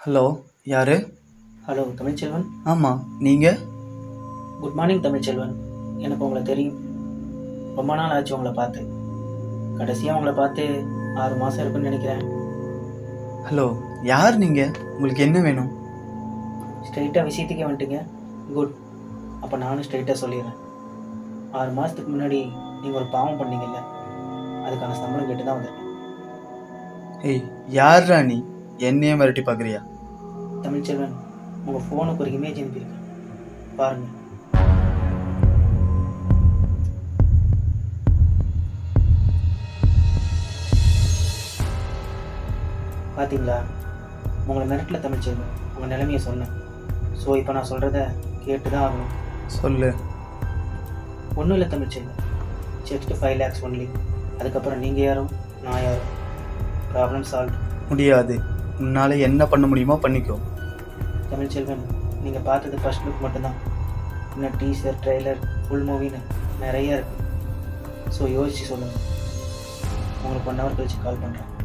hello யாரு hello Tamilselvan ஆமாம் நீங்கள் குட் மார்னிங் தமிழ்ச்செல்வன் எனக்கு உங்களை தெரியும் ரொம்ப நாள் ஆச்சு உங்களை பார்த்து கடைசியாக உங்களை பார்த்து ஆறு மாதம் இருக்குன்னு நினைக்கிறேன் ஹலோ யார் நீங்கள் உங்களுக்கு என்ன வேணும் ஸ்ட்ரைட்டாக விஷயத்துக்கே வந்துட்டீங்க குட் அப்போ நானும் ஸ்ட்ரைட்டாக சொல்லிடுறேன் ஆறு மாதத்துக்கு முன்னாடி நீங்கள் ஒரு பாவம் பண்ணீங்கல்ல அதுக்கான சம்பளம் கேட்டு தான் வந்திருக்கேன் ஏய் யார்ரா நீ என்னையே மிரட்டி பார்க்குறியா தமிழ்ச்செல்வன் உங்கள் ஃபோனுக்கு ஒரு இமேஜ் அனுப்பியிருக்கேன் பாருங்கள் பார்த்தீங்களா உங்களை மிரட்டல தமிழ்ச்செல்வன் உங்கள் நிலைமையை சொன்னேன் ஸோ இப்போ நான் சொல்கிறத கேட்டு தான் ஆகணும் சொல்லு ஒன்றும் இல்லை Tamilselvan just five lakhs only அதுக்கப்புறம் நீங்கள் யாரும் நான் யாரும் ப்ராப்ளம் சால்வ் முடியாது உன்னால் என்ன பண்ண முடியுமோ பண்ணிக்கோ தமிழ்ச்செல்வன் நீங்கள் பார்த்தது ஃபர்ஸ்ட் லுக் மட்டும்தான் இன்னும் டீசர் ட்ரெய்லர் ஃபுல் மூவின்னு நிறைய இருக்கு ஸோ யோசிச்சு சொல்லுங்கள் உங்களுக்கு ஒன் ஹவர் கழிச்சு கால் பண்ணுறேன்